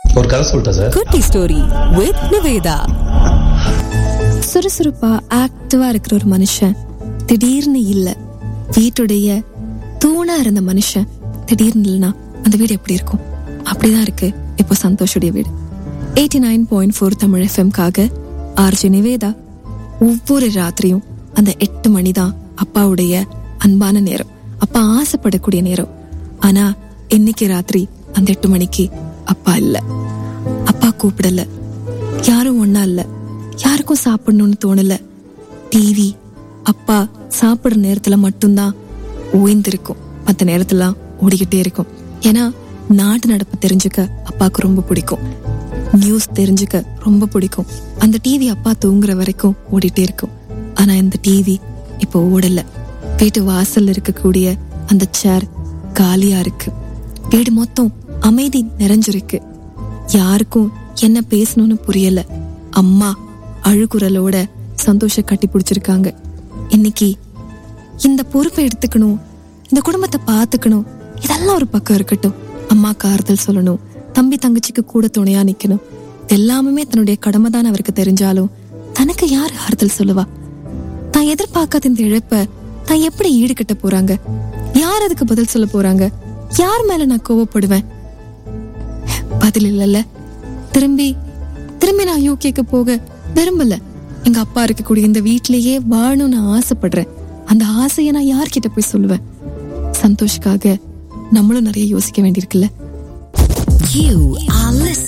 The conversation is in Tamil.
ஒரு கதை சொல்லிட்டா சார் குட்டி ஸ்டோரி வித் நிவேதா சுறுசுறுப்பா ஆக்டிவா இருக்கிற ஒரு மனுஷன் திடீர்னு இல்ல வீட்டுடைய தூணா இருந்த மனுஷன் திடீர்னு இல்லைன்னா அந்த வீடு எப்படி இருக்கும் அப்படிதான் இருக்கு இப்போ சந்தோஷுடைய வீடு eighty nine point four Tamil எஃப்எம்காக ஆர்ஜி நிவேதா ஒவ்வொரு ராத்திரியும் அந்த எட்டு மணி தான் அப்பாவுடைய அன்பான நேரம் அப்பா ஆசைப்படக்கூடிய நேரம் ஆனா இன்னைக்கு ராத்திரி அந்த எட்டு மணிக்கு அப்பா இல்ல அப்பா கூப்பிடல யாரும் ஒண்ணா இல்ல யாருக்கும் சாப்பிடணும்னு தோணல டிவி அப்பா சாப்பிடுற நேரத்துல மட்டும்தான் ஓய்ந்திருக்கும் மத்த நேரத்துலாம் ஓடிக்கிட்டே இருக்கும் ஏன்னா நாட்டு நடப்பு தெரிஞ்சுக்க அப்பாவுக்கு ரொம்ப பிடிக்கும் நியூஸ் தெரிஞ்சுக்க ரொம்ப பிடிக்கும் அந்த டிவி அப்பா தூங்குற வரைக்கும் ஓடிட்டே இருக்கும் ஆனா இந்த டிவி இப்போ ஓடல வீட்டு வாசல்ல இருக்கக்கூடிய அந்த சேர் காலியா இருக்கு வீடு மொத்தம் அமைதி நிறைஞ்சிருக்கு யாருக்கும் என்ன பேசணும்னு புரியல அம்மா அழுகுரலோட சந்தோஷ கட்டி பிடிச்சிருக்காங்க இன்னைக்கு இந்த பொறுப்பை எடுத்துக்கணும் இந்த குடும்பத்தை பார்த்துக்கணும் இதெல்லாம் ஒரு பக்கம் இருக்கட்டும் அம்மாக்கு ஆறுதல் சொல்லணும் தம்பி தங்கச்சிக்கு கூட துணையா நிக்கணும் எல்லாமே தன்னுடைய கடமை தான் அவருக்கு தெரிஞ்சாலும் தனக்கு யார் ஆறுதல் சொல்லுவா தான் எதிர்பார்க்காத இந்த இழப்ப தான் எப்படி ஈடுகட்ட போறாங்க யார் அதுக்கு பதில் சொல்ல போறாங்க யார் மேல நான் கோவப்படுவேன் பதில் இல்லைல்ல திரும்பி திரும்பி நான் யூகேக்கு போக விரும்பல எங்க அப்பா இருக்கக்கூடிய இந்த வீட்லயே வாழணும்னு ஆசைப்படுறேன் அந்த ஆசையை நான் யார்கிட்ட போய் சொல்லுவேன் சந்தோஷ்காக நம்மளும் நிறைய யோசிக்க வேண்டியிருக்குல்ல You are listening